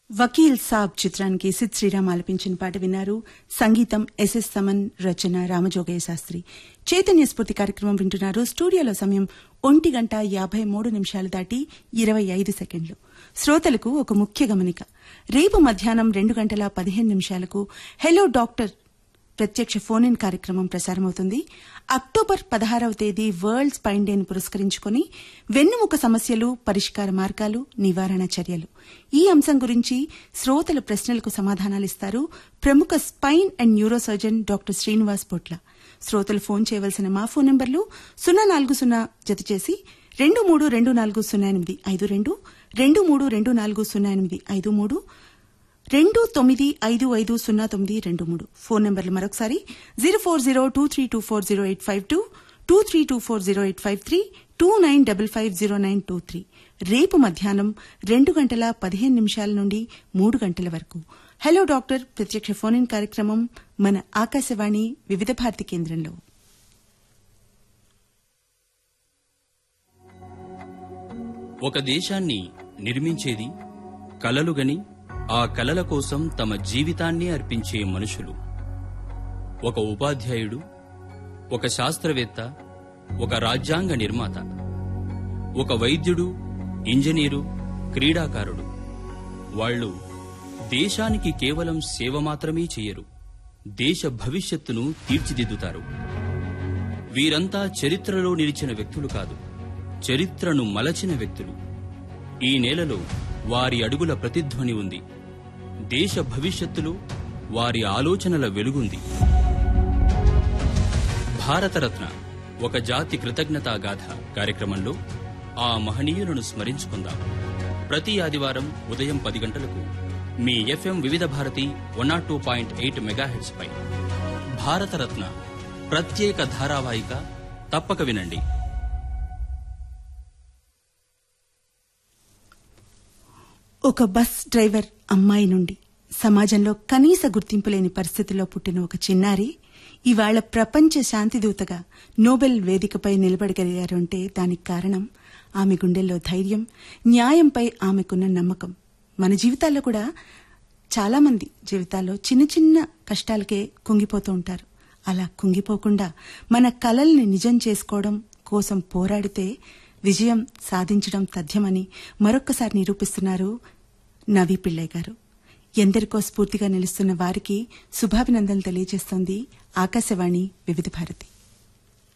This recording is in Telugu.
వకీల్ సాబ్ చిత్రానికి సిద్ శ్రీరామ్ ఆలపించిన పాట విన్నారు సంగీతం ఎస్ఎస్ సమన్ రచన రామజోగయ్య శాస్త్రి చైతన్య స్ఫూర్తి కార్యక్రమం వింటున్నారు స్టూడియోలో సమయం ఒంటి గంట యాభై మూడు నిమిషాలు దాటి ఇరవై ఐదు సెకండ్లు శ్రోతలకు ఒక ముఖ్య గమనిక రేపు మధ్యాహ్నం రెండు గంటల పదిహేను నిమిషాలకు హెలో డాక్టర్ ప్రత్యక్ష ఫోన్ ఇన్ కార్యక్రమం ప్రసారమవుతుంది అక్టోబర్ పదహారవ తేదీ వరల్డ్ స్పైన్ డేను పురస్కరించుకుని వెన్నుముక సమస్యలు పరిష్కార మార్గాలు నివారణ చర్యలు ఈ అంశం గురించి శ్రోతల ప్రశ్నలకు సమాధానాలిస్తారు ప్రముఖ spine and neuro surgeon doctor Srinivas Potla శ్రోతలు ఫోన్ చేయవలసిన మా ఫోన్ నంబర్లు సున్నా నాలుగు సున్నా జత చేసి రెండు మూడు రెండు నాలుగు సున్నా ఎనిమిది ఐదు రెండు రెండు మూడు రెండు నాలుగు సున్నా ఎనిమిది ఐదు మూడు రెండు తొమ్మిది ఐదు ఐదు సున్నా తొమ్మిది రెండు మూడు ఫోన్ నెంబర్లు మరొకసారి zero four zero two three two four zero eight five two two three two four zero eight five three two nine double five zero nine two three రేపు మధ్యాహ్నం రెండు గంటల పదిహేను నిమిషాల నుండి మూడు గంటల వరకు హలో డాక్టర్ ప్రత్యక్ష ఫోన్ ఇన్ కార్యక్రమం మన ఆకాశవాణి వివిధ భారతి కేంద్రంలో ఒక దేశాన్ని నిర్మించేది కలలుగని ఆ కలల కోసం తమ జీవితాన్ని అర్పించే మనుషులు ఒక ఉపాధ్యాయుడు ఒక శాస్త్రవేత్త ఒక రాజ్యాంగ నిర్మాత ఒక వైద్యుడు ఇంజనీరు క్రీడాకారుడు వాళ్ళు దేశానికి కేవలం సేవ మాత్రమే చేయరు దేశ భవిష్యత్తును తీర్చిదిద్దుతారు వీరంతా చరిత్రలో నిలిచిన వ్యక్తులు కాదు చరిత్రను మలచిన వ్యక్తులు ఈ నేలలో వారి అడుగుల ప్రతిధ్వని ఉంది దేశ భవిష్యత్తులో వారి ఆలోచనల వెలుగుంది భారతరత్న ఒక జాతి కృతజ్ఞతా గాథ కార్యక్రమంలో ఆ మహనీయులను స్మరించుకుందాం ప్రతి ఆదివారం ఉదయం పది గంటలకు మీ FM Vividh Bharati one nought two point eight megahertz పై భారతరత్న ప్రత్యేక ధారావాహిక తప్పక వినండి ఒక బస్ డ్రైవర్ అమ్మాయి నుండి సమాజంలో కనీస గుర్తింపు లేని పరిస్థితిలో పుట్టిన ఒక చిన్నారి ఇవాళ ప్రపంచ శాంతిదూతగా నోబెల్ వేదికపై నిలబడగలిగారు అంటే దానికి కారణం ఆమె గుండెల్లో ధైర్యం న్యాయంపై ఆమెకున్న నమ్మకం మన జీవితాల్లో కూడా చాలా మంది జీవితాల్లో చిన్న చిన్న కష్టాలకే కుంగిపోతూ ఉంటారు అలా కుంగిపోకుండా మన కలల్ని నిజం చేసుకోవడం కోసం పోరాడితే విజయం సాధించడం తథ్యమని మరొక్కసారి నిరూపిస్తున్నారు నవీ పిళ్ళై గారు ఎందరికో స్ఫూర్తిగా నిలుస్తున్న వారికి శుభాభినందనలు తెలియజేస్తోంది ఆకాశవాణి వివిధ భారతి